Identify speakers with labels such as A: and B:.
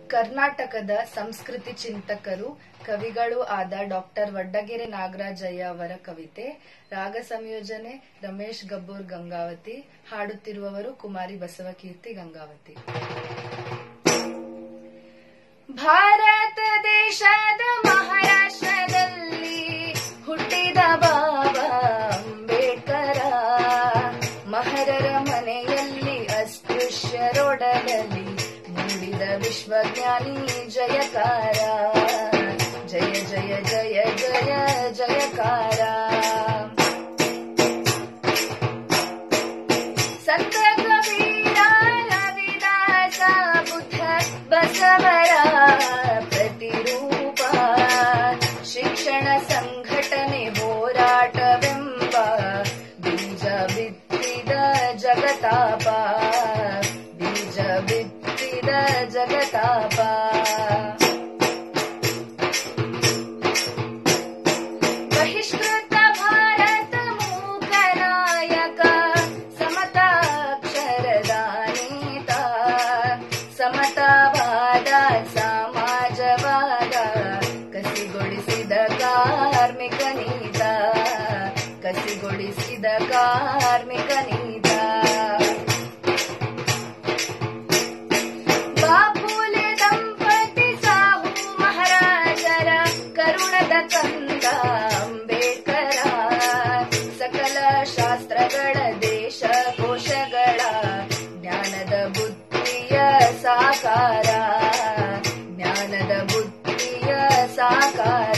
A: ಕರ್ನಾಟಕದ ಸಂಸ್ಕೃತಿ ಚಿಂತಕರು ಕವಿಗಳೂ ಆದ ಡಾಕ್ಟರ್ ವಡ್ಡಗೆರೆ ನಾಗರಾಜಯ್ಯ ಅವರ ಕವಿತೆ ರಾಗ ಸಂಯೋಜನೆ ರಮೇಶ್ ಗಬ್ಬೂರ್ ಗಂಗಾವತಿ ಹಾಡುತ್ತಿರುವವರು ಕುಮಾರಿ ಬಸವಕೀರ್ತಿ ಗಂಗಾವತಿ ಭಾರತ ದೇಶದ ಮಹಾರಾಷ್ಟ್ರದಲ್ಲಿ ಹುಟ್ಟಿದ ಬಾಬಾ ಅಂಬೇಡ್ಕರ ಮಹರರ ಮನೆಯಲ್ಲಿ ಅಸ್ಪೃಶ್ಯರೊಡಲಲ್ಲಿ ಮೂಡಿದ ವಿಶ್ವಜ್ಞಾನಿ ಜಯಕಾರ ಜಯ ಜಯ ಜಯ ಜಯ ಜಯಕಾರ ಸಂತ ಕಬೀರ ರವಿದಾಸ ಬುದ್ಧ ಬಸವರ ಪ್ರತಿರೂಪ ಶಿಕ್ಷಣ ಸಂಘಟನೆ ಹೋರಾಟವೆಂಬ ಬೀಜ ಬಿತ್ತಿದ ಜಗತಾಪ ಬೀಜ ಬಿತ್ತಿದ ಜಗತಾಪ ಬಹಿಷ್ಕೃತ ಭಾರತ ಮೂಕನಾಯಕ ಸಮತಾಕ್ಷರದ ನೇತ ಸಮತಾವಾದ ಸಮಾಜವಾದ ಕಸಿಗೊಳಿಸಿದ ಕಾರ್ಮಿಕ ನೀತ ಕಸಿಗೊಳಿಸಿದ ಕಾರ್ಮಿಕ ನೀತ ಬಾಪೂಲೆ ದಂಪತಿ ಸಾಹು ಮಹಾರಾಜರ ಕರುಣದ ಕಂದ ಅಂಬೇಡ್ಕರ ಸಕಲ ಶಾಸ್ತ್ರಗಳ ದೇಶ ಕೋಶಗಳ ಜ್ಞಾನದ ಬುದ್ಧಿಯ ಸಾಕಾರ ಜ್ಞಾನದ ಬುದ್ಧಿಯ ಸಾಕಾರ